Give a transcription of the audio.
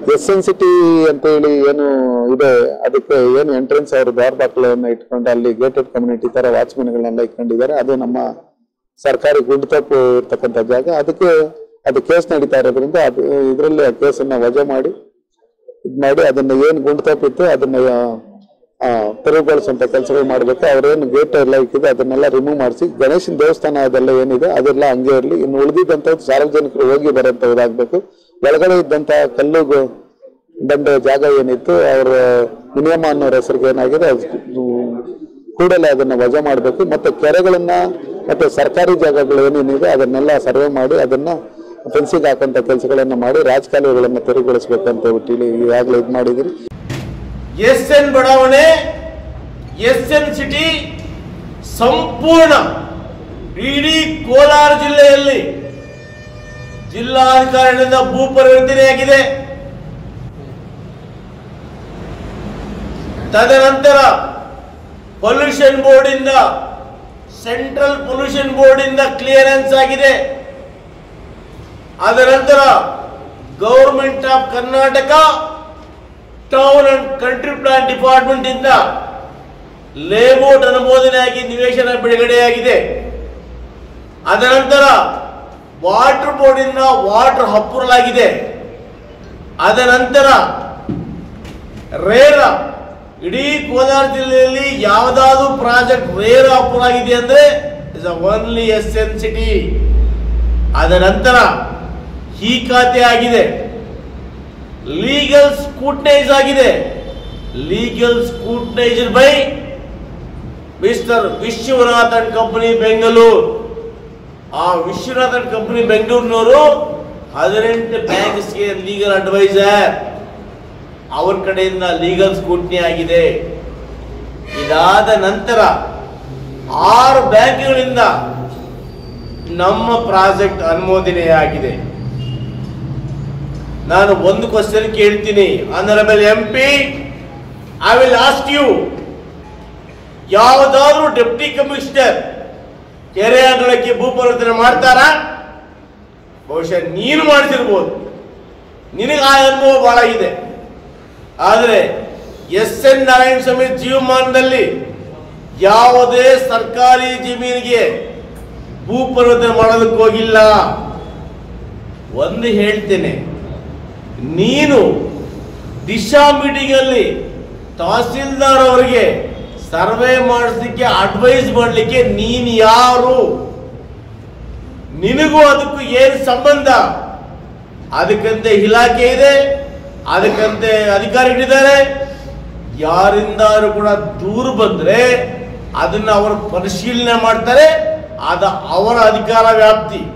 S N city ಅಂತ ಹೇಳಿ ಏನು ಇದೆ ಅದಕ್ಕೆ ಏನು ಎಂಟ್ರೆನ್ಸ್ ಅವರು ದ್ವಾರ ಬಾಗಿಲನ್ನ ಇಟ್ಕೊಂಡು ಅಲ್ಲಿ ಗೇಟೆಡ್ ಕಮ್ಯುನಿಟಿ ತರ ವಾಚ್ಮೆನ್ಗಳನ್ನೆಲ್ಲ ಇಟ್ಕೊಂಡಿದ್ದಾರೆ ಅದು ನಮ್ಮ ಸರ್ಕಾರಿ ಗುಂಡು ತಪ್ಪು ಇರ್ತಕ್ಕಂಥ ಜಾಗ ಅದಕ್ಕೆ ಅದು ಕೇಸ್ ನಡೀತಾ ಇರೋದ್ರಿಂದ ಅದು ಇದರಲ್ಲಿ ಆ ಕೇಸನ್ನ ವಜಾ ಮಾಡಿ ಇದ್ ಮಾಡಿ ಅದನ್ನ ಏನು ಗುಂಡು ತಪ್ಪಿತ್ತು ಅದನ್ನ ಆ, ತೆರವುಗೊಳಿಸುವಂತ ಕೆಲಸಗಳು ಮಾಡ್ಬೇಕು ಅವ್ರೇನು ಗೇಟ್ ಎಲ್ಲ ಇಕ್ಕಿದೆ ಅದನ್ನೆಲ್ಲ ರಿಮೂವ್ ಮಾಡಿಸಿ ಗಣೇಶನ ದೇವಸ್ಥಾನ ಅದೆಲ್ಲ ಏನಿದೆ ಅದೆಲ್ಲ ಹಂಗೆ ಇರಲಿ ಇನ್ನು ಉಳಿದಿದ್ದಂಥದ್ದು ಸಾರ್ವಜನಿಕರು ಹೋಗಿ ಬರೋಂಥದ್ದಾಗಬೇಕು ಒಳಗಡೆ ಇದ್ದಂತ ಕಲ್ಲು ಗು- ಬಂಡೆ ಜಾಗ ಏನಿತ್ತು ಅವರ ಮುನಿಯಮ್ಮ ಅನ್ನೋರ ಹೆಸರಿಗೆ ಏನಾಗಿದೆ ಅದು ಕೂಡಲೇ ಅದನ್ನ ವಜಾ ಮಾಡಬೇಕು ಮತ್ತೆ ಕೆರೆಗಳನ್ನ ಮತ್ತೆ ಸರ್ಕಾರಿ ಜಾಗಗಳು ಏನೇನಿದೆ ಅದನ್ನೆಲ್ಲ ಸರ್ವೆ ಮಾಡಿ ಅದನ್ನ ಫೆನ್ಸಿಂಗ್ ಹಾಕಂತ ಕೆಲಸಗಳನ್ನ ಮಾಡಿ ರಾಜಕಾಲುವೆಗಳನ್ನ ತೆರವುಗೊಳಿಸ್ಬೇಕು ಅಂತ ಹೇಳಿ ಈಗಾಗಲೇ ಇದು ಮಾಡಿದಿರಿ ಎಸ್ ಎನ್ ಬಡಾವಣೆ ಎಸ್ ಎನ್ ಸಿಟಿ ಸಂಪೂರ್ಣ ಇಡೀ ಕೋಲಾರ ಜಿಲ್ಲೆಯಲ್ಲಿ ಜಿಲ್ಲಾಧಿಕಾರಿಗಳಿಂದ ಭೂ ಪರಿವರ್ತನೆಯಾಗಿದೆ ತದನಂತರ ಪೊಲ್ಯೂಷನ್ ಬೋರ್ಡ್ ಇಂದ ಸೆಂಟ್ರಲ್ ಪೊಲ್ಯೂಷನ್ ಬೋರ್ಡ್ ಇಂದ ಕ್ಲಿಯರೆನ್ಸ್ ಆಗಿದೆ ಅದರ ನಂತರ government of Karnataka town and country plan department ಇಂದ ಲೇಔಟ್ ಅನುಮೋದನೆಯಾಗಿ ನಿವೇಶನ ಬಿಡುಗಡೆಯಾಗಿದೆ ಅದರ ನಂತರ ವಾಟರ್ ಬೋರ್ಡ್ ಇಂದ ವಾಟರ್ ಅಪ್ರೂವಲ್ ಆಗಿದೆ ಅದರ ನಂತರ ರೇರ ಇಡೀ ಕೋಲಾರ ಜಿಲ್ಲೆಯಲ್ಲಿ ಯಾವುದಾದ್ರೂ ಪ್ರಾಜೆಕ್ಟ್ ರೇರ ಅಪ್ರೂವಲ್ ಆಗಿದೆ ಅಂದ್ರೆ is only S N city ಅದರ ನಂತರ ಈ ಖಾತೆ ಆಗಿದೆ ಲೀಗಲ್ ಸ್ಕೂಟ್ನೈಸ್ ಆಗಿದೆ legal scrutinise by mister Viswanathan company Bengaluru ಆ ವಿಶ್ವನಾಥನ್ ಕಂಪನಿ ಬೆಂಗಳೂರಿನವರು ಹದಿನೆಂಟು ಬ್ಯಾಂಕ್ಸ್ಗೆ ಲೀಗಲ್ ಅಡ್ವೈಸರ್ ಅವ್ರ ಕಡೆಯಿಂದ ಲೀಗಲ್ ಸ್ಕೂಟ್ನಿ ಆಗಿದೆ ಇದಾದ ನಂತರ ಆರು ಬ್ಯಾಂಕ್ಗಳಿಂದ ನಮ್ಮ ಪ್ರಾಜೆಕ್ಟ್ ಅನುಮೋದನೆಯಾಗಿದೆ ನಾನು ಒಂದು ಕ್ವಶನ್ ಕೇಳ್ತೀನಿ honourable M P I will ask you ಯಾವುದಾದ್ರೂ ಡೆಪ್ಟಿ ಕಮಿಷನರ್ ಕೆರೆ ಅಂಗಳಕ್ಕೆ ಭೂ ಪರಿವರ್ತನೆ ಮಾಡ್ತಾರಾ ಬಹುಶಃ ನೀನು ಮಾಡಿಸಿರ್ಬೋದು ನಿನಗೆ ಆ ಅನುಭವ ಬಹಳ ಇದೆ ಆದರೆ ಎಸ್ ಎನ್ ನಾರಾಯಣ ಸ್ವಾಮಿ ಜೀವಮಾನದಲ್ಲಿ ಯಾವುದೇ ಸರ್ಕಾರಿ ಜಮೀನಿಗೆ ಭೂ ಪರಿವರ್ತನೆ ಮಾಡೋದಕ್ಕೆ ಹೋಗಿಲ್ಲ ಒಂದು ಹೇಳ್ತೇನೆ ನೀನು ದಿಶಾ ಮೀಟಿಂಗ್ ಅಲ್ಲಿ ತಹಸೀಲ್ದಾರ್ ಅವರಿಗೆ ಸರ್ವೆ ಮಾಡಿಸ್ಲಿಕ್ಕೆ ಅಡ್ವೈಸ್ ಮಾಡಲಿಕ್ಕೆ ನೀನು ಯಾರು ನಿನಗೂ ಅದಕ್ಕೂ ಏನು ಸಂಬಂಧ ಅದಕ್ಕಂತೆ ಇಲಾಖೆ ಇದೆ ಅದಕ್ಕಂತೆ ಅಧಿಕಾರಿಗಳಿದ್ದಾರೆ ಯಾರಿಂದಾರು ಕೂಡ ದೂರು ಬಂದ್ರೆ ಅದನ್ನ ಅವರು ಪರಿಶೀಲನೆ ಮಾಡ್ತಾರೆ ಅದ ಅವರ ಅಧಿಕಾರ ವ್ಯಾಪ್ತಿ